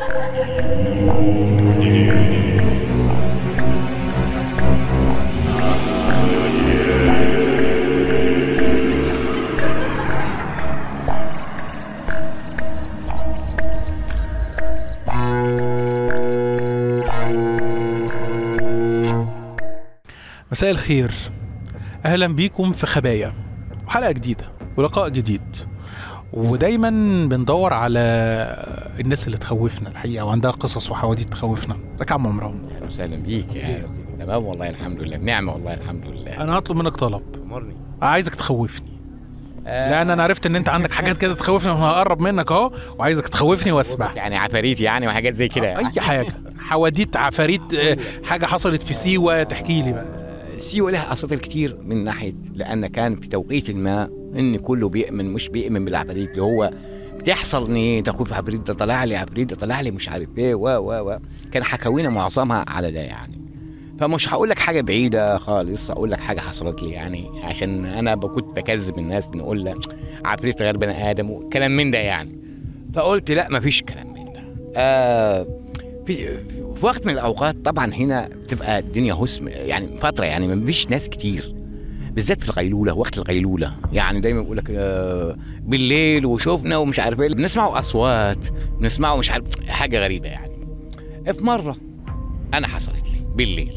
مساء الخير اهلا بيكم في خبايا وحلقه جديده ولقاء جديد ودايما بندور على الناس اللي تخوفنا الحقيقه وعندها قصص وحواديت تخوفنا ازيك يا عم عمران اهلا وسهلا بيك يا أهلا وسهلا. تمام والله الحمد لله بنعمه والله الحمد لله انا هطلب منك طلب امرني عايزك تخوفني لان انا عرفت ان انت عندك حاجات كده تخوفني وانا هقرب منك اهو وعايزك تخوفني واسمع يعني عفاريت يعني وحاجات زي كده اي حاجه حواديت عفاريت آه، حاجه حصلت في سيوه تحكي لي بقى سيوة لها اساطير كتير من ناحيه لان كان في توقيت ما ان كله بيؤمن مش بيؤمن بالعفاريت اللي هو بتحصل ان تقول في عفريت ده طلع لي عفريت ده طلع لي مش عارف ايه و و و كان حكاوينا معظمها على ده يعني فمش هقول لك حاجه بعيده خالص اقول لك حاجه حصلت لي يعني عشان انا ب- كنت بكذب الناس نقول لك عفريت غير بني ادم وكلام من ده يعني فقلت لا مفيش كلام من ده آه في في وقت من الاوقات طبعا هنا بتبقى الدنيا هسم يعني فتره يعني ما فيش ناس كتير بالذات في الغيلوله وقت الغيلوله يعني دايما بيقول لك آه، بالليل وشوفنا ومش عارف ايه بنسمعوا اصوات بنسمعوا مش عارف حاجه غريبه يعني في مره انا حصلت لي بالليل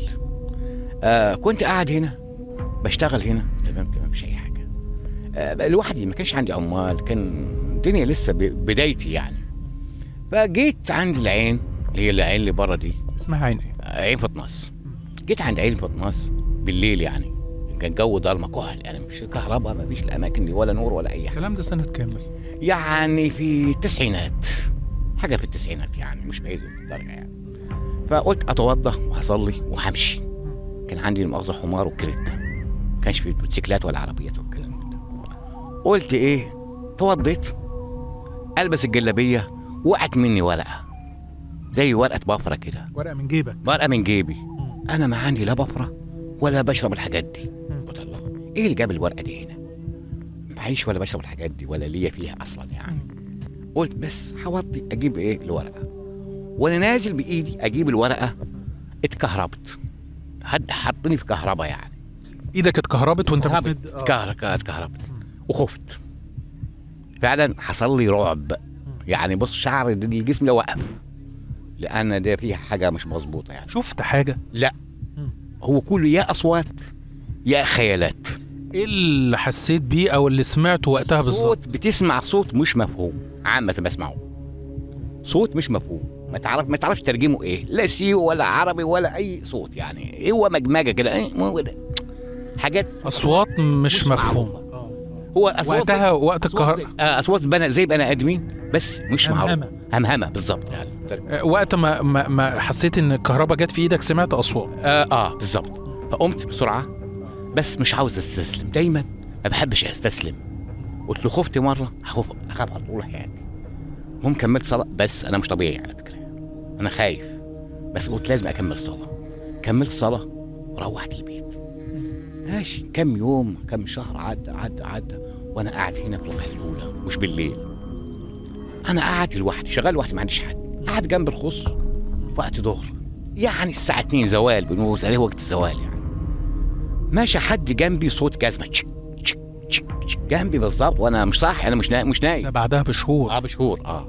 آه كنت قاعد هنا بشتغل هنا تمام تمام مش اي حاجه آه لوحدي ما كانش عندي عمال كان الدنيا لسه ب- بدايتي يعني فجيت عند العين اللي هي العين اللي بره دي اسمها عين ايه عين فطناس جيت عند عين فطناس بالليل يعني كان جو ضلمه كحل يعني مفيش كهرباء مفيش الاماكن دي ولا نور ولا اي حاجه الكلام ده سنه كام بس يعني في التسعينات حاجه في التسعينات يعني مش بعيد الدرجه يعني فقلت اتوضى وهصلي وهمشي كان عندي المؤاخذه حمار وكريتا ما كانش في موتوسيكلات ولا عربيات والكلام من ده قلت ايه توضيت البس الجلابيه وقعت مني ورقه زي ورقه بفره كده ورقه من جيبك ورقه من جيبي انا ما عندي لا بفره ولا بشرب الحاجات دي قلت الله ايه اللي جاب الورقه دي هنا معيش ولا بشرب الحاجات دي ولا ليا فيها اصلا يعني قلت بس هوطي اجيب ايه الورقه وانا نازل بايدي اجيب الورقه اتكهربت حد حطني في كهرباء يعني ايدك اتكهربت وانت اتكهربت بتمد آه. اتكهربت اتكهربت وخفت فعلا حصل لي رعب يعني بص شعر الجسم لو وقف لان ده فيها حاجه مش مظبوطه يعني شفت حاجه لا مم. هو كله يا اصوات يا خيالات ايه اللي حسيت بيه او اللي سمعته وقتها بالظبط صوت بتسمع صوت مش مفهوم عامة بسمعه صوت مش مفهوم ما تعرف ما تعرفش ترجمه ايه لا سيو ولا عربي ولا اي صوت يعني هو مجمجه كده إيه، مو ده. حاجات اصوات مش مش مفهومه معروفة. هو أصوات وقتها وقت أصوات الكهرباء زي- آه، اصوات بني زي بني ادمين بس مش معروفه همهمة. همهمه بالظبط يعني وقت ما ما, ما حسيت ان الكهرباء جت في ايدك سمعت اصوات اه, آه بالظبط فقمت بسرعه بس مش عاوز استسلم دايما ما بحبش استسلم قلت له خفت مره هخاف اخاف على طول حياتي المهم كملت صلاه بس انا مش طبيعي على فكره انا خايف بس قلت لازم اكمل صلاه كملت صلاه وروحت البيت ماشي كم يوم كم شهر عدى عدى عدى وانا قاعد هنا في القيلوله مش بالليل انا قاعد لوحدي شغال لوحدي ما عنديش حد قاعد جنب الخص وقت ظهر يعني الساعة 2 زوال بنقول عليه وقت الزوال يعني ماشي حد جنبي صوت جزمة تشك تشك تشك تشك جنبي بالظبط وانا مش صاحي انا مش نايم مش ده نايم بعدها بشهور اه بشهور اه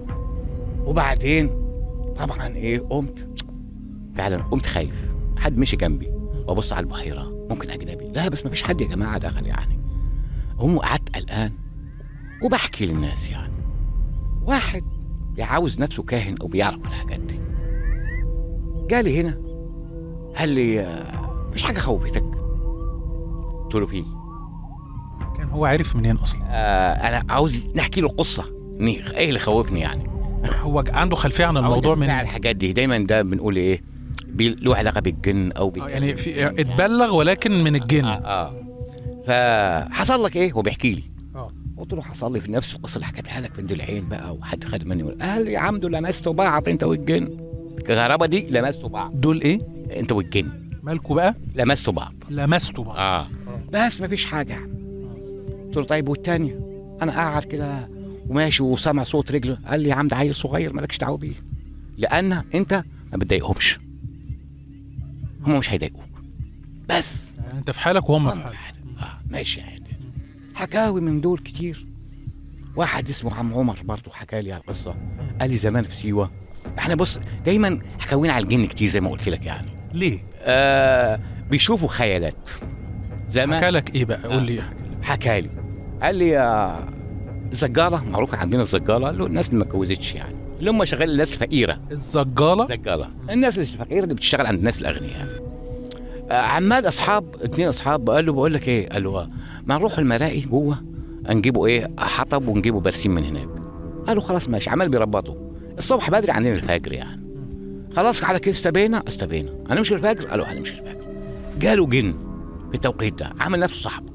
وبعدين طبعا ايه قمت فعلا قمت خايف حد مشي جنبي وابص على البحيره ممكن اجنبي لا بس ما فيش حد يا جماعه دخل يعني هم قعدت قلقان وبحكي للناس يعني واحد يعاوز نفسه كاهن او بيعرف الحاجات دي جالي هنا قال لي آه، مفيش حاجه خوفتك قلت له في كان هو عارف منين اصلا آه انا عاوز نحكي له قصه إن ايه اللي خوفني يعني هو ج- عنده خلفيه عن الموضوع من من الحاجات دي دايما ده بنقول ايه بي- له علاقه بالجن او آه، بالجن يعني في اتبلغ ولكن من الجن اه اه فحصل لك ايه هو بيحكي لي اه قلت له حصل لي في نفس القصه اللي حكيتها لك بنت العين بقى وحد خد مني ولا- قال لي يا عمدو لمستوا بعض انت والجن الكهرباء دي لمستوا بعض دول ايه انت والجن مالكوا بقى لمستوا بعض لمستوا بعض اه بس مفيش حاجه قلت له طيب والتانية انا قاعد كده وماشي وسامع صوت رجله قال لي يا عم ده عيل صغير مالكش دعوه بيه لان انت ما بتضايقهمش هم مش هيضايقوك بس يعني انت في حالك وهم في هم حالك حالك. اه ماشي عادي حكاوي من دول كتير واحد اسمه عم عمر برضه حكى لي على القصه قال لي زمان في سيوه احنا بص دايما حكاوينا على الجن كتير زي ما قلت لك يعني ليه؟ آه بيشوفوا خيالات زمان حكى لك ايه بقى؟ قول لي حكى لي قال لي يا زجاله معروف عندنا الزجاله قال له الناس اللي ما اتجوزتش يعني اللي هم شغال الناس فقيره الزجاله زجاله الناس الفقيره اللي بتشتغل عند الناس الاغنياء آه، عمال اصحاب اتنين اصحاب قال له بقول لك ايه قال له آه، ما نروح الملاقي جوه نجيبوا ايه حطب ونجيبوا برسيم من هناك قالوا خلاص ماشي عمال بيربطوا الصبح بدري عندنا الفجر يعني خلاص على كده استبينا استبينا هنمشي الفجر قالوا هنمشي الفجر جاله جن في التوقيت ده عامل نفسه صاحبه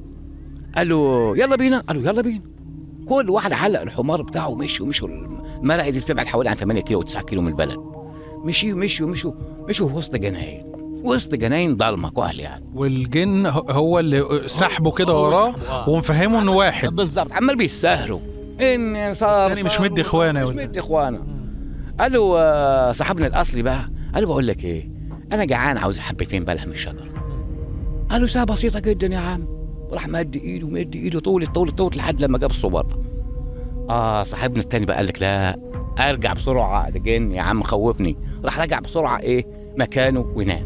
قال له يلا بينا قالوا يلا بينا كل واحد علق الحمار بتاعه ومشي ومشوا الملاقي دي بتبعد حوالي عن 8 كيلو و9 كيلو من البلد مشي ومشي ومشوا مشوا في وسط جناين وسط جناين ضلمه كهل يعني والجن ه- هو اللي سحبه كده وراه ومفهمه انه واحد بالظبط عمال بيستاهلوا ان صار يعني مش صار- مدي إخوانه مش ولا- مدي اخوانه قال له آه، صاحبنا الاصلي بقى قال له بقول لك ايه انا جعان عاوز حبتين بلح من الشجر قال له ساعه بسيطه جدا يا عم راح مد ايده مد ايده طول طول طول لحد لما جاب الصباطه اه صاحبنا التاني بقى قال لك لا ارجع بسرعه ده جن يا عم خوفني راح رجع بسرعه ايه مكانه ونام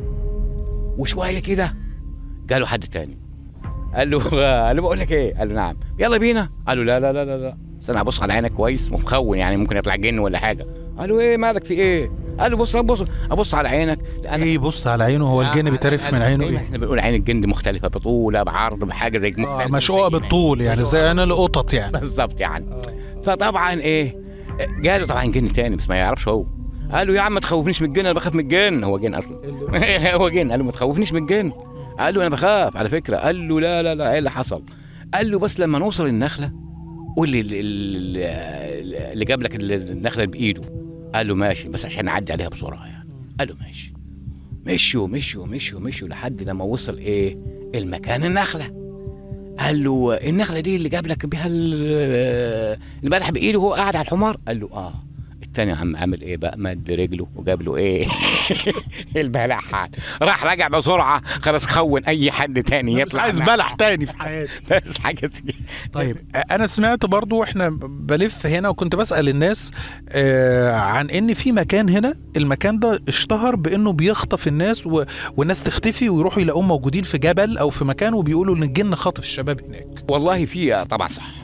وشويه كده جاله حد تاني قال له قال له بقول لك ايه قال له نعم يلا بينا قال له لا لا لا لا لا استنى ابص على عينك كويس ومخون يعني ممكن يطلع جن ولا حاجه قال له ايه مالك في ايه قال له بص ابص ابص على عينك لأن ايه يبص على عينه هو الجن بيترف من عينه ايه؟ احنا بنقول عين الجن دي مختلفه بطوله بعرض بحاجه زي آه، مختلفة. مشقوقه بالطول يعني زي انا القطط يعني بالظبط يعني فطبعا ايه جاله طبعا جن تاني بس ما يعرفش هو قال له يا عم ما تخوفنيش من الجن انا بخاف من الجن هو جن اصلا هو جن قال له ما تخوفنيش من الجن قال له انا بخاف على فكره قال له لا لا لا ايه اللي حصل قال له بس لما نوصل النخله قول لي اللي, اللي جاب لك النخله بايده قال له ماشي بس عشان نعدي عليها بسرعه يعني قال له ماشي مشوا مشوا مشوا مشوا لحد لما وصل ايه المكان النخله قال له النخله دي اللي جاب لك بيها ال- البلح بايده وهو قاعد على الحمار قال له اه التاني يا عم عمل ايه بقى مد رجله وجاب له ايه البلح راح رجع بسرعه خلاص خون اي حد تاني مش يطلع عايز معاه. بلح تاني في حياتي بس حاجه زي- طيب انا سمعت برضو احنا بلف هنا وكنت بسال الناس آه عن ان في مكان هنا المكان ده اشتهر بانه بيخطف الناس و... والناس تختفي ويروحوا يلاقوهم موجودين في جبل او في مكان وبيقولوا ان الجن خاطف الشباب هناك والله في آه، طبعا صح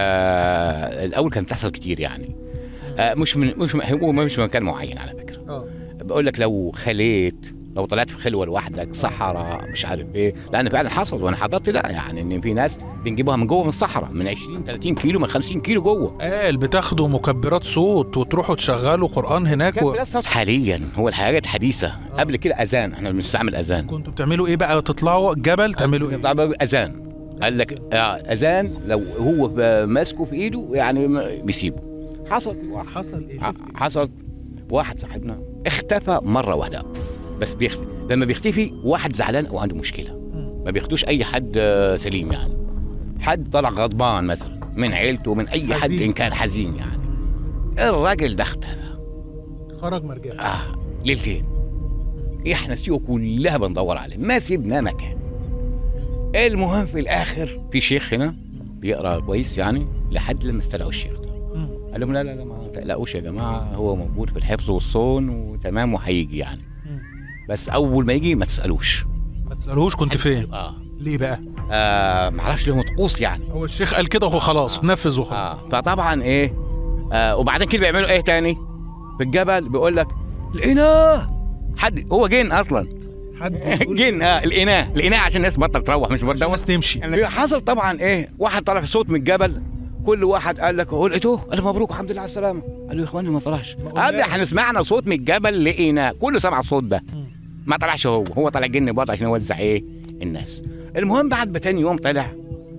آه الاول كانت بتحصل كتير يعني آه مش من مش هو مش من مكان معين على فكره اه بقول لك لو خليت لو طلعت في خلوه لوحدك صحراء مش عارف ايه لان فعلا حصل وانا حضرت لا يعني ان في ناس بنجيبوها من جوه من الصحراء من 20 30 كيلو من 50 كيلو جوه قال بتاخدوا مكبرات صوت وتروحوا تشغلوا قران هناك و... كان صوت حاليا هو الحاجات حديثه قبل كده اذان احنا بنستعمل اذان كنتوا بتعملوا ايه بقى تطلعوا الجبل تعملوا ايه بتاع اذان قال لك آه، اذان لو هو ب- ماسكه في ايده يعني م- بيسيبه حصل في واحد حصل ايه ع- حصل واحد صاحبنا اختفى مره واحده بس بيختفي لما بيختفي واحد زعلان او عنده مشكله ما بياخدوش اي حد آه، سليم يعني حد طلع غضبان مثلا من عيلته من اي حد حزين. ان كان حزين يعني الراجل ده اختفى خرج مرجع اه ليلتين احنا سيوه كلها بندور عليه ما سيبنا مكان المهم في الاخر في شيخ هنا بيقرا كويس يعني لحد لما استدعوا الشيخ ده قال لهم لا لا لا ما تقلقوش يا جماعه هو موجود في الحفظ والصون وتمام وهيجي يعني بس اول ما يجي ما تسالوش ما تسالوش كنت فين اه, ليه بقى آه معرفش لهم طقوس يعني هو الشيخ قال كده وهو خلاص نفذ وخلاص اه فطبعا ايه آه وبعدين كده بيعملوا ايه تاني في الجبل بيقول لك لقيناه حد هو جن اصلا حد جن اه الاناء الاناء عشان الناس بطل تروح مش بتدور الناس تمشي يعني حصل طبعا ايه واحد طلع في صوت من الجبل كل واحد قال لك هو لقيتوه قال له مبروك الحمد لله على السلامه قال له يا اخواني ما طلعش قال لي احنا سمعنا صوت من الجبل لقيناه كله سمع الصوت ده ما طلعش هو هو طلع جن برضه عشان يوزع ايه الناس المهم بعد ما تاني يوم طلع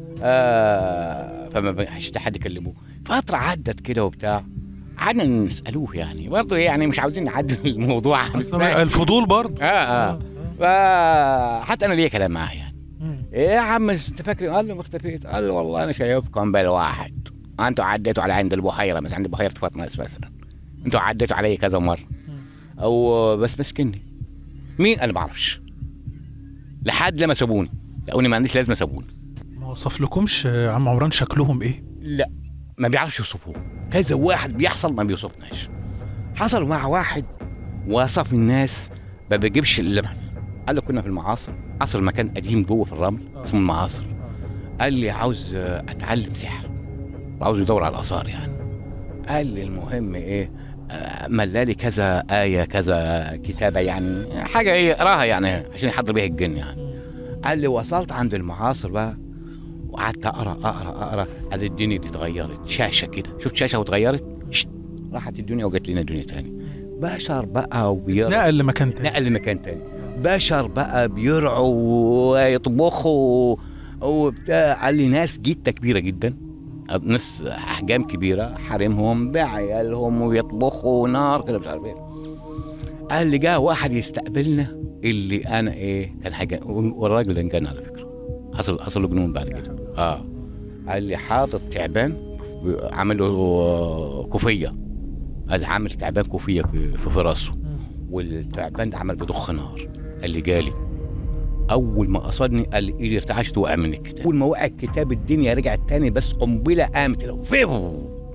آه فما بقاش حد يكلموه فتره عدت كده وبتاع قعدنا نسالوه يعني برضه يعني مش عاوزين نعدل الموضوع أصلاً الفضول برضه اه اه فحتى انا ليا كلام معاه يعني مم. ايه يا عم انت فاكر قال له ما اختفيت قال له والله انا شايفكم بالواحد انتوا عديتوا على عند البحيره مثلا عند بحيره فاطمه مثلا انتوا عديتوا علي كذا مره او بس مسكني مين انا ما اعرفش لحد لما سابوني لقوني ما عنديش لازمه سابوني ما وصف لكمش آه، عم عمران شكلهم ايه لا ما بيعرفش يوصفوه كذا واحد بيحصل ما بيوصفناش حصل مع واحد وصف الناس ما بيجيبش الا قال له كنا في المعاصر عصر مكان قديم جوه في الرمل اسمه المعاصر قال لي عاوز آه، اتعلم سحر عاوز يدور على الاثار يعني قال لي المهم ايه آه، ملالي كذا آية كذا كتابة يعني حاجة ايه اقراها يعني عشان يحضر بيها الجن يعني قال لي وصلت عند المعاصر بقى وقعدت اقرا اقرا اقرا قال الدنيا دي اتغيرت شاشه كده شفت شاشه واتغيرت شت، راحت الدنيا وجت لنا دنيا تاني بشر بقى وبيرعوا نقل لمكان تاني نقل لمكان تاني بشر بقى بيرعوا ويطبخوا وبتاع قال لي ناس جته كبيره جدا ناس احجام كبيره حارمهم بعيالهم ويطبخوا نار كده مش عارف ايه قال لي جه واحد يستقبلنا اللي انا ايه كان حاجه والراجل ده انجن على فكره حصل حصل له جنون بعد كده اه قال لي حاطط تعبان عامل له كوفيه قال عامل تعبان كوفيه في في راسه والتعبان ده عمل بضخ نار قال لي جالي اول ما قصدني قال لي ايدي ارتعشت وقع من الكتاب اول ما وقع الكتاب الدنيا رجعت تاني بس قنبله قامت لو فيو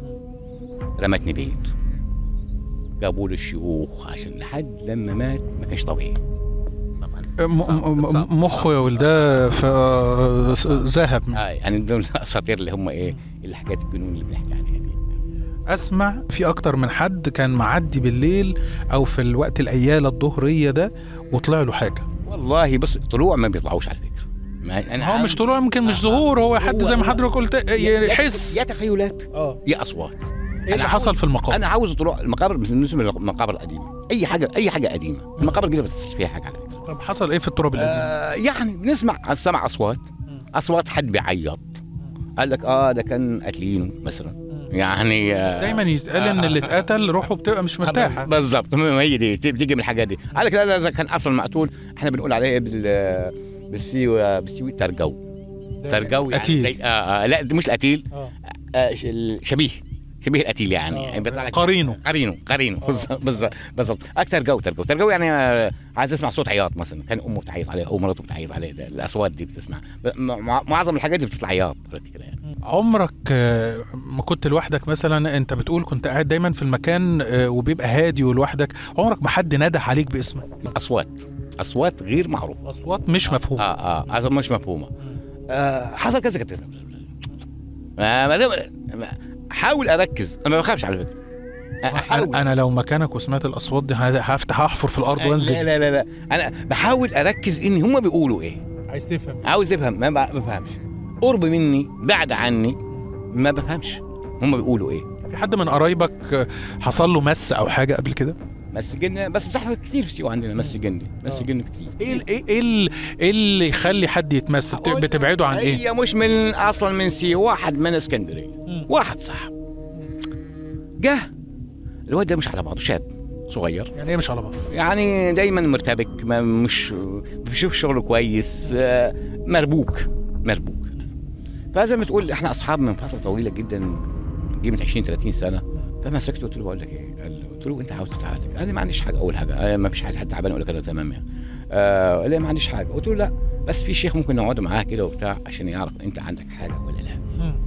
رمتني بعيد جابوا لي الشيوخ عشان لحد لما مات ما كانش طبيعي آه، م- م- م- مخه يا ولده ف- آه، س- ذهب اه يعني دول الاساطير اللي هم ايه اللي حكايه الجنون اللي بنحكي عليها دي اسمع في اكتر من حد كان معدي بالليل او في الوقت الايالة الظهرية ده وطلع له حاجة والله بس طلوع ما بيطلعوش على فكره ما انا هو مش طلوع يمكن مش ظهور هو حد زي ما حضرتك قلت يحس يا تخيلات اه يا اصوات ايه اللي حصل في المقام انا عاوز طلوع المقابر بالنسبه للمقابر القديمه اي حاجه اي حاجه قديمه المقابر الجديده ما بتحصلش فيها حاجه على فكره طب حصل ايه في التراب القديم آه يعني بنسمع سمع اصوات اصوات حد بيعيط قال لك اه ده كان قاتلينه مثلا يعني آه دايما يتقال ان اللي اتقتل روحه بتبقى مش مرتاحه بالظبط ما هي دي بتيجي من الحاجات دي قال لك لا لا ده كان اصلا مقتول احنا بنقول عليه بال بالسيوي بالسيوي ترجو ترجو يعني قتيل. زي- آه آه لا ده مش القتيل آه. آه ش- الشبيه شبيه القتيل يعني, آه. يعني بيطلع لك قرينه قرينه قرينه آه. بالظبط بالظبط بالظبط اكتر جو ترجو ترجو يعني آه، عايز تسمع صوت عياط مثلا كان امه بتعيط عليه او مراته بتعيط عليه ده- الاصوات دي بتسمع ب- مع- معظم الحاجات دي بتطلع عياط كده يعني عمرك آه، ما كنت لوحدك مثلا انت بتقول كنت قاعد دايما في المكان آه، وبيبقى هادي ولوحدك عمرك ما حد نده عليك باسمك اصوات اصوات غير معروفه اصوات مش مفهومه اه اه اصوات مش مفهومه آه حصل كذا كذا آه ما دام- ما- حاول اركز انا ما بخافش على فكره آه، حاول. انا أنا لو مكانك وسمعت الاصوات دي ه- هفتح احفر في الارض لا وانزل لا لا لا انا بحاول اركز ان هم بيقولوا ايه عايز تفهم عاوز افهم ما ب- بفهمش قرب مني بعد عني ما بفهمش هم بيقولوا ايه في حد من قرايبك آه، حصل له مس او حاجه قبل كده مس جن بس بتحصل كتير في سيوه عندنا مس جن دي مس جن كتير ايه ال- ايه ايه ال- إيه اللي يخلي حد يتمس بت- بتبعده عن ايه هي مش من اصلا من سيوه واحد من اسكندريه واحد صاحب جه الواد ده مش على بعضه شاب صغير يعني ايه مش على بعض يعني دايما مرتبك ما مش بيشوف شغله كويس آه، مربوك مربوك فزي ما تقول احنا اصحاب من فتره طويله جدا قيمه 20 30 سنه فمسكته قلت له بقول لك ايه؟ قال له- قلت له انت عاوز تتعالج؟ قال لي ما عنديش حاجه اول حاجه آه ما فيش حد حد تعبان ولا كده تمام يعني آه قال لي ما عنديش حاجه قلت له لا بس في شيخ ممكن نقعد معاه كده وبتاع عشان يعرف انت عندك حاجه ولا لا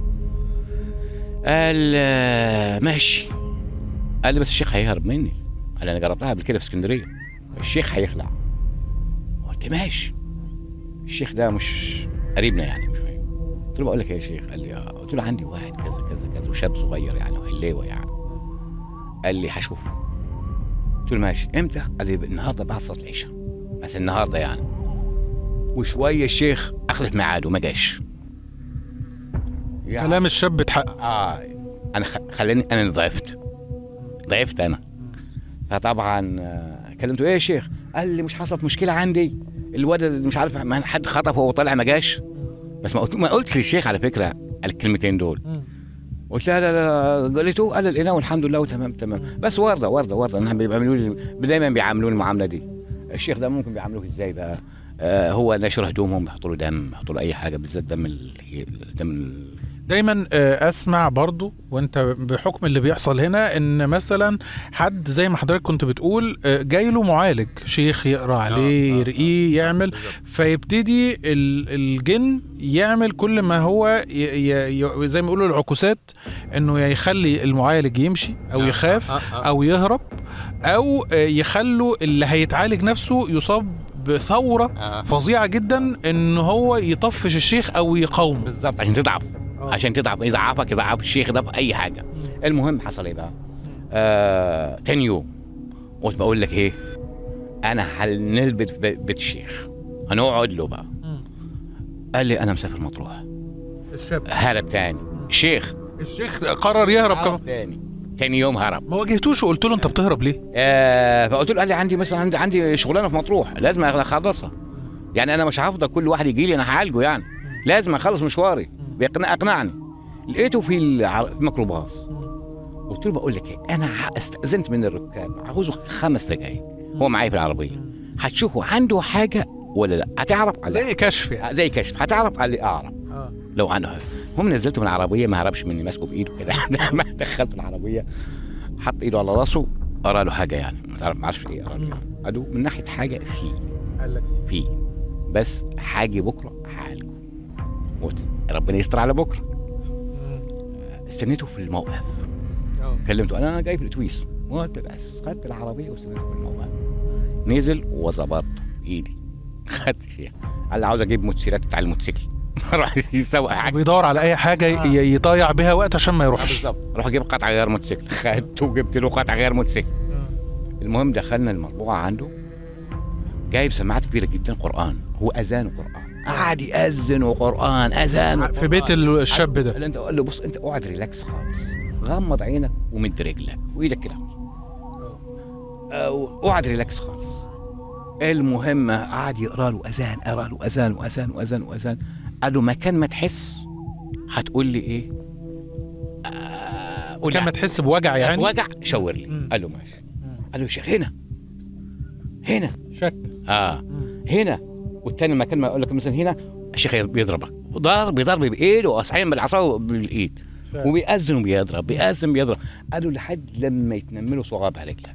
قال آه، ماشي قال لي بس الشيخ هيهرب مني قال انا جربتها قبل كده في اسكندريه الشيخ هيخلع قلت ماشي الشيخ ده مش قريبنا يعني مش فاهم قلت له بقول لك ايه يا شيخ قال لي آه. قلت له عندي واحد كذا كذا كذا وشاب صغير يعني وهلاوه يعني قال لي هشوفه قلت له ماشي امتى قال لي النهارده بعد صلاه العشاء بس النهارده يعني وشويه الشيخ اخلف ميعاده ما جاش يعني كلام الشاب بتحقق اه انا خ... خلاني انا اللي ضعفت ضعفت انا فطبعا آه، كلمته ايه يا شيخ قال لي مش حصلت مشكله عندي الولد اللي مش عارف ما حد خطفه وهو طالع ما جاش بس ما قلت ما قلتش للشيخ على فكره الكلمتين دول قلت لا لا لا قلته قال لقيناه والحمد لله وتمام تمام بس ورده ورده ورده انهم بيعملوا لي دايما بيعاملوني المعامله دي الشيخ ده ممكن بيعاملوه ازاي بقى آه هو نشر هدومهم بيحطوا له دم بيحطوا له اي حاجه بالذات دم ال... دم دايما آه، اسمع برضو وانت بحكم اللي بيحصل هنا ان مثلا حد زي ما حضرتك كنت بتقول آه، جاي له معالج شيخ يقرا عليه آه، آه، يرقيه يعمل بالظبط. فيبتدي ال- الجن يعمل كل ما هو ي ي ي زي ما يقولوا العكوسات انه يا يخلي المعالج يمشي او آه، يخاف آه، آه. او يهرب او آه، يخلوا اللي هيتعالج نفسه يصاب بثوره آه. فظيعه جدا ان هو يطفش الشيخ او يقاومه بالظبط عشان تضعف آه. عشان تضعف يضعفك يضعف الشيخ ده في اي حاجه المهم حصل ايه بقى؟ آه تاني يوم قلت بقول لك ايه؟ انا هنلبس ب- بيت الشيخ هنقعد له بقى قال لي انا مسافر مطروح الشاب هرب تاني الشيخ الشيخ قرر يهرب كمان هرب تاني تاني يوم هرب ما واجهتوش وقلت له انت بتهرب ليه؟ آه فقلت له قال لي عندي مثلا عندي عندي شغلانه في مطروح لازم اخلصها يعني انا مش هفضل كل واحد يجي لي انا هعالجه يعني لازم اخلص مشواري بيقنع اقنعني لقيته في الع- الميكروباص قلت له بقول لك ايه انا ه- استاذنت من الركاب عاوزه خمس دقائق هو معايا في العربيه هتشوفوا عنده حاجه ولا لا هتعرف على زي كشف يعني زي كشف هتعرف قال لي اعرف آه. لو عنده هم نزلته من العربيه ما هربش مني ماسكه بايده كده ما دخلته العربيه حط ايده على راسه قرا له حاجه يعني ما تعرف ما اعرفش ايه قرا له يعني. قالوا من ناحيه حاجه فيه قال لك فيه بس هاجي بكره هعالجه وت- ربنا يستر على بكره استنيته في الموقف كلمته انا جاي في الاتوبيس قلت بس خدت العربيه واستنيته في الموقف نزل وظبطته بايدي خدت شيء قال لي عاوز اجيب موتوسيكلات بتاع الموتوسيكل راح يسوق حاجه بيدور على اي حاجه ي- يضيع بيها وقت عشان ما آه يروحش بالظبط روح اجيب قطع غيار موتوسيكل خدته وجبت له قطع غيار موتوسيكل المهم دخلنا المطبوعه عنده جايب سماعات كبيره جدا قران هو اذان وقران قعد ياذن وقران اذان في بيت ال- الشاب ده قال انت قال له بص انت اقعد ريلاكس خالص غمض عينك ومد رجلك وايدك كده آه، اقعد ريلاكس خالص المهم قعد يقرا له اذان قرا له اذان واذان واذان واذان قال له مكان ما تحس هتقول لي ايه؟ آه، قول كان ما لي تحس بوجع يعني وجع شاور لي مم. قال له ماشي قال له يا شيخ هنا هنا شك اه هنا والتاني مكان ما يقول لك مثلا هنا الشيخ بيضربك ضرب بيضرب بايده واصحين بالعصا بالايد فعلا. وبيأذن وبيضرب بيأذن بيضرب قالوا لحد لما يتنملوا صوابع رجلك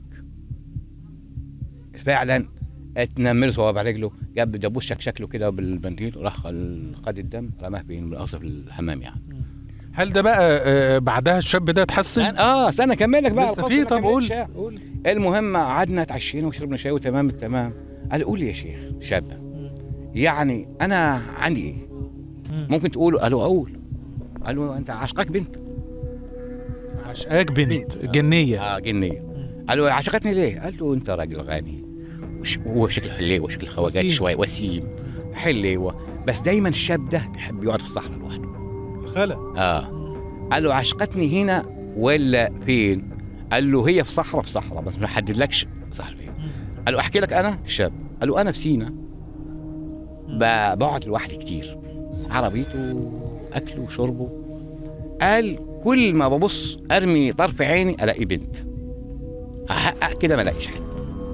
فعلا اتنملوا صوابع رجله جاب دبوس شك شكله كده بالبنديل راح خد الدم رماه في قصف الحمام يعني هل ده بقى آه، بعدها الشاب ده اتحسن؟ اه استنى اكمل لك بقى لسه القصة في ما طب قول كملتش. قول المهم قعدنا اتعشينا وشربنا شاي وتمام التمام قال قول لي يا شيخ شاب يعني انا عندي ايه ممكن تقول قالوا اقول قالوا انت عشقك بنت عشقاك بنت بنت. جنيه اه جنيه قالوا عشقتني ليه قال له انت راجل غني وش- وهو شكل حليوه وشكل خواجات وسيم. شويه وسيم حليوه بس دايما الشاب ده بيحب يقعد في الصحراء لوحده خلا اه قال له عشقتني هنا ولا فين قال له هي في صحراء في صحراء بس ما حددلكش صحراء فين قال له احكي لك انا الشاب قال له انا في سينا ب- بقعد لوحدي كتير عربيته اكله وشربه قال كل ما ببص ارمي طرف عيني الاقي بنت احقق كده ما الاقيش حد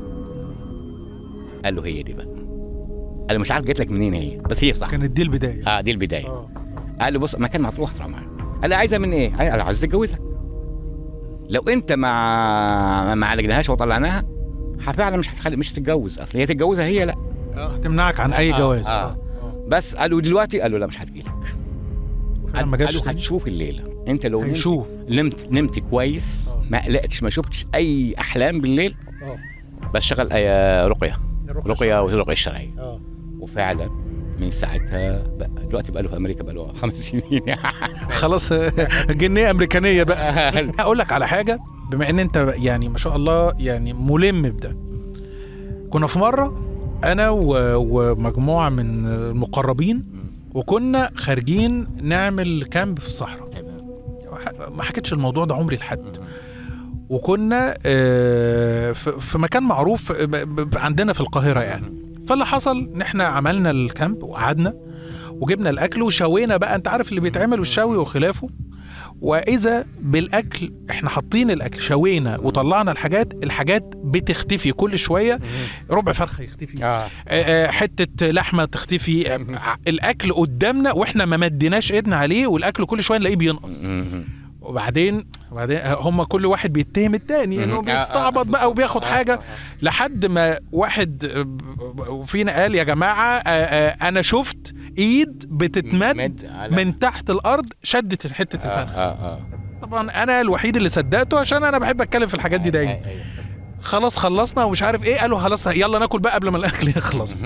قال له هي دي بقى انا مش عارف جت لك منين هي بس هي صح كانت دي البدايه اه دي البدايه آه. قال له بص مكان ما تروح تروح معاه قال لي عايزه من ايه؟ قال عايز اتجوزك لو انت ما ما عالجناهاش وطلعناها فعلا مش هتخلي مش هتتجوز اصل هي تتجوزها هي لا آه، هتمنعك عن اي آه، جواز آه. آه. بس قالوا دلوقتي قالوا لا مش هتجيلك فعلا ما جاتش قالوا تاني؟ هتشوف الليله انت لو نمت هيشوف نمت نمت كويس آه. ما قلقتش ما شفتش اي احلام بالليل اه بس شغل آه، رقيه الرقية رقيه والرقيه الشرعيه اه وفعلا من ساعتها بقى دلوقتي بقى له في امريكا بقى له خمس سنين خلاص جنيه امريكانيه بقى اقول لك على حاجه بما ان انت يعني ما شاء الله يعني ملم بده كنا في مره انا و- ومجموعه من المقربين وكنا خارجين نعمل كامب في الصحراء ما حكيتش الموضوع ده عمري لحد وكنا آه، في في مكان معروف ب- ب- عندنا في القاهره يعني فاللي حصل ان احنا عملنا الكامب وقعدنا وجبنا الاكل وشوينا بقى انت عارف اللي بيتعمل والشوي وخلافه واذا بالاكل احنا حاطين الاكل شوينا وطلعنا الحاجات الحاجات بتختفي كل شويه ربع فرخه يختفي اه آه، آه، حته لحمه تختفي آه، الاكل قدامنا واحنا ما مديناش ايدنا عليه والاكل كل شويه نلاقيه بينقص مهم. وبعدين وبعدين هم كل واحد بيتهم التاني انه مهم. آه، آه، بيستعبط بقى وبياخد آه، حاجه آه، لحد ما واحد آه، فينا قال يا جماعه آه، آه، انا شفت ايد بتتمد مد على- من تحت الارض شدت حته آه، الفرخ اه اه طبعا انا الوحيد اللي صدقته عشان انا بحب اتكلم في الحاجات دي دايما آه، أيوة. خلاص خلصنا ومش عارف ايه قالوا خلاص يلا ناكل بقى قبل ما الاكل يخلص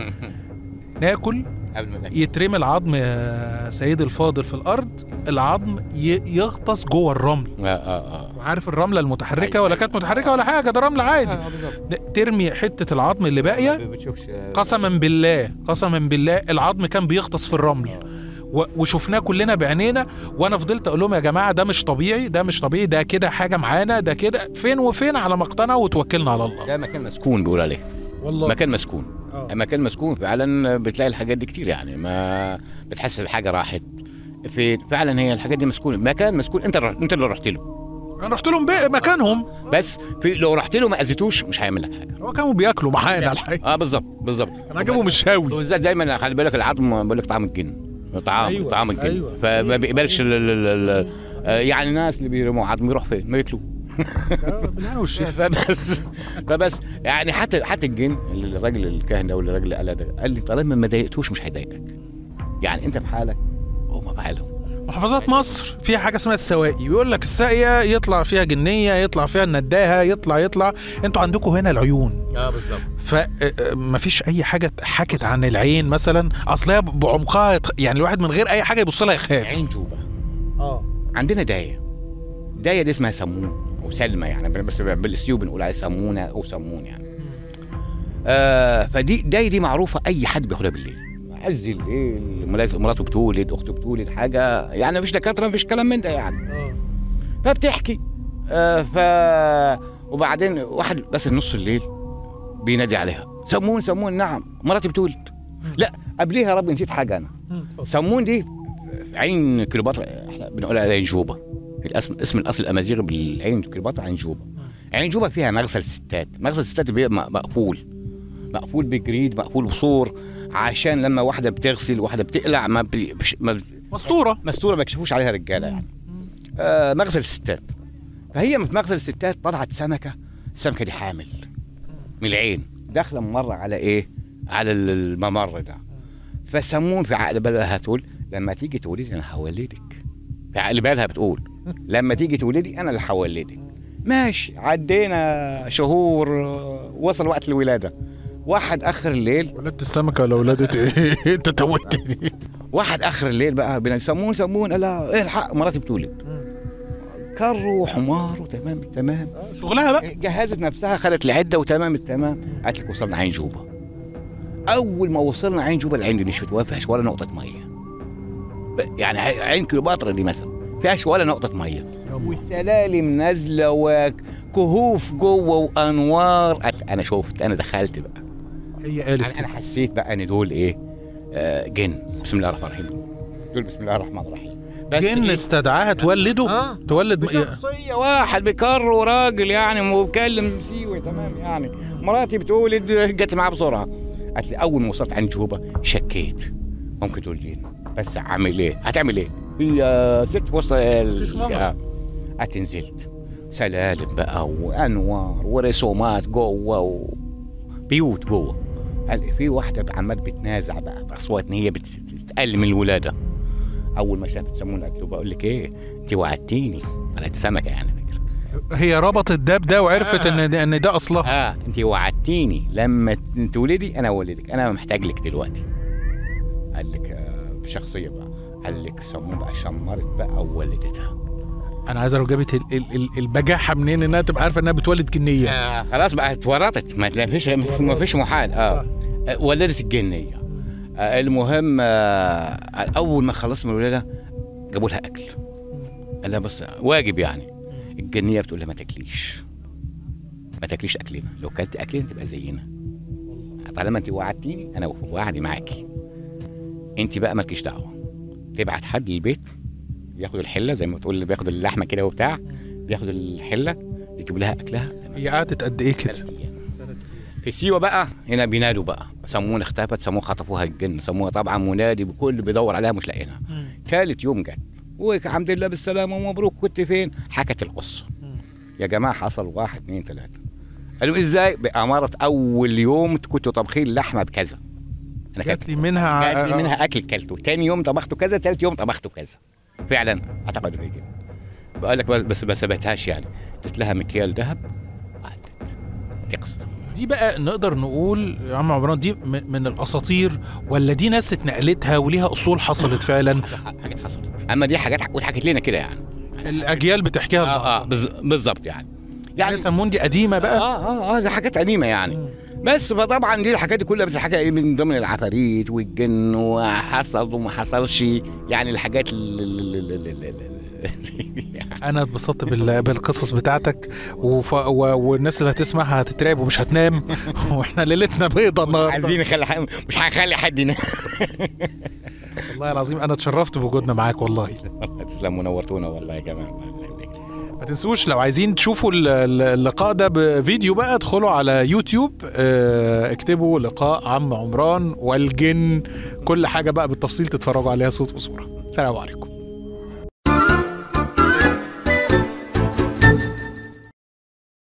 ناكل قبل ما الأكل. يترمي العظم يا سيدي الفاضل في الارض العظم ي- يغطس جوه الرمل اه اه اه عارف الرمله المتحركه أيوة، ولا أيوة. كانت متحركه ولا حاجه ده رمل عادي آه، بالظبط. ترمي حته العظم اللي باقيه ما بتشوفش آه، قسما بالله قسما بالله العظم كان بيغطس في الرمل و- وشفناه كلنا بعينينا وانا فضلت اقول لهم يا جماعه ده مش طبيعي ده مش طبيعي ده كده حاجه معانا ده كده فين وفين على ما اقتنعوا وتوكلنا على الله ده مكان مسكون بيقول عليه والله مكان مسكون آه. مكان مسكون فعلا بتلاقي الحاجات دي كتير يعني ما بتحس بحاجه راحت في فعلا هي الحاجات دي مسكونه مكان مسكون انت الر- انت اللي رحت له انا رحت لهم بقى مكانهم بس في لو رحت له ما اذيتوش مش هيعمل لك حاجه هو كانوا بياكلوا معانا الحقيقه اه بالظبط بالظبط انا عجبهم الشاوي وبالذات دايما خلي بالك العظم بيقول لك طعم الجن طعام أيوة، أيوة طعام الجن أيوة. أيوة فما بيقبلش ال ال ال آه، يعني الناس اللي بيرموا عظم يروح فين ما ياكلوه بالهنا والشفا فبس فبس يعني حتى حتى الجن الراجل الكاهن ده ولا الراجل اللي قال ده قال لي طالما ما ضايقتوش مش هيضايقك يعني انت في حالك هم في حالهم محافظات مصر فيها حاجه اسمها السواقي بيقول لك الساقيه يطلع فيها جنيه يطلع فيها النداهه يطلع يطلع انتوا عندكم هنا العيون اه بالظبط فمفيش اي حاجه حكت عن العين مثلا اصل هي بعمقها يتخ- يعني الواحد من غير اي حاجه يبص لها يخاف عين جوبه اه عندنا دايه دايه دي اسمها سمون او سلمى يعني بس بالسيو بنقول عليها سمونه او سمون يعني آه فدي دايه دي معروفه اي حد بياخدها بالليل عز الليل مراته مراته بتولد اخته بتولد حاجه يعني مفيش دكاتره مفيش كلام من ده يعني اه فبتحكي آه ف وبعدين واحد بس نص الليل بينادي عليها سمون سمون نعم مراتي بتولد لا قبليها يا رب نسيت حاجه انا سمون دي عين كليوباترا احنا بنقول عليها عين جوبه الاسم اسم الاصل الامازيغي بالعين كليوباترا عين جوبه عين جوبه فيها مغسل ستات مغسل ستات بيبقى م- مقفول مقفول بجريد مقفول بصور عشان لما واحده بتغسل واحده بتقلع ما, بي... مش- ما مسطوره مستوره ما يكشفوش عليها رجاله يعني آه مغسل الستات فهي في مغسل الستات طلعت سمكه السمكه دي حامل من العين داخله مره على ايه على ال- الممر ده فسمون في عقل بالها تقول لما تيجي تولدي انا هولدك في عقل بالها بتقول لما تيجي تولدي انا اللي هولدك ماشي عدينا شهور آه، وصل وقت الولاده واحد اخر الليل ولدت السمكه ولا ولدت ايه انت توتني واحد اخر الليل بقى بين سمون سمون قال لها ايه الحق مراتي بتولد كر وحمار وتمام التمام شغلها بقى جهزت نفسها خدت العده وتمام التمام قالت لك وصلنا عين جوبه اول ما وصلنا عين جوبه العين دي نشفت ولا فيهاش ولا نقطه ميه ب- يعني ع- عين كليوباترا دي مثلا فيهاش ولا نقطه ميه والسلالم نازله وكهوف جوه وانوار قالت انا شفت انا دخلت بقى هي قالت انا أنا حسيت بقى ان دول ايه آه جن بسم الله الرحمن الرحيم دول بسم الله الرحمن الرحيم بس جن إيه؟ استدعاها تولده آه. تولد م- بشخصية واحد بكر وراجل يعني وبكلم سيوي تمام يعني مراتي بتولد جت معاه بسرعة قالت لي أول ما وصلت عند جوبة شكيت ممكن تقول لي بس عامل إيه؟ هتعمل إيه؟ هي ست وسط مفيش ال... ممر. آه. قالت نزلت سلالم بقى وأنوار ورسومات جوه و... بيوت جوه قال في واحدة عمال بتنازع بقى بأصوات إن هي بت- بتتقل من الولادة أول ما شافت سمونة قالت له بقول لك إيه أنت وعدتيني طلعت سمكة يعني فكرة هي ربطت ده بده وعرفت ان ده- ان ده اصلها اه انت وعدتيني لما ت- تولدي انا اولدك انا محتاج لك دلوقتي قال لك آه بشخصيه بقى قال لك سمون بقى شمرت بقى وولدتها انا عايز اعرف جابت ال- ال- ال- البجاحه منين انها تبقى عارفه انها بتولد جنيه آه خلاص بقى اتورطت ما ما فيش ما فيش محال اه آه، ولدت الجنيه آه المهم آه اول ما خلصت من الولاده جابوا لها اكل قال لها بص واجب يعني الجنيه بتقول لها ما تاكليش ما تاكليش اكلنا لو كلت اكلنا تبقى زينا طالما انت وعدتيني انا وعدي معاكي انت بقى مالكيش دعوه تبعت حد البيت بياخدوا الحله زي ما تقول اللي بياخدوا اللحمه كده وبتاع بياخدوا الحله يجيبوا لها اكلها هي قعدت قد ايه كده ثلاث أيام. في سيوه بقى هنا بينادوا بقى سمونا اختفت سموها خطفوها الجن سموها طبعا منادي بكل بيدور عليها مش لاقينها ثالث يوم جت والحمد لله بالسلامه ومبروك كنت فين حكت القصه يا جماعه حصل واحد اثنين ثلاثه قالوا ازاي بأمارة اول يوم كنتوا طابخين لحمه بكذا انا جات لي منها جات لي منها اكل كلته تاني يوم طبخته كذا تالت يوم طبخته كذا فعلا اعتقد في كده بقول لك بس ما ثبتهاش يعني اديت لها مكيال ذهب وعدت دي قصه دي بقى نقدر نقول يا عم عمران دي من من الاساطير ولا دي ناس اتنقلتها وليها اصول حصلت فعلا حاجات حصلت اما دي حاجات واتحكت لنا كده يعني الاجيال بتحكيها لبعض. اه اه بز- بالظبط يعني يعني سمون دي قديمه بقى اه اه اه دي حاجات قديمه يعني بس فطبعا دي الحاجات دي كلها بتتحكى ايه من ضمن العفاريت والجن وحصل وما حصلش يعني الحاجات ال- ال- ال- ال- ال- ال- انا اتبسطت بال- بالقصص بتاعتك وف... و... والناس اللي هتسمعها هتترعب ومش هتنام واحنا ليلتنا بيضه النهارده عايزين نخلي حد مش هنخلي حد ينام والله العظيم انا اتشرفت بوجودنا معاك والله تسلموا ونورتونا والله يا جماعه ما تنسوش لو عايزين تشوفوا ال- ال- اللقاء ده بفيديو بقى ادخلوا على يوتيوب اه، اكتبوا لقاء عم عمران والجن كل حاجه بقى بالتفصيل تتفرجوا عليها صوت وصوره سلام عليكم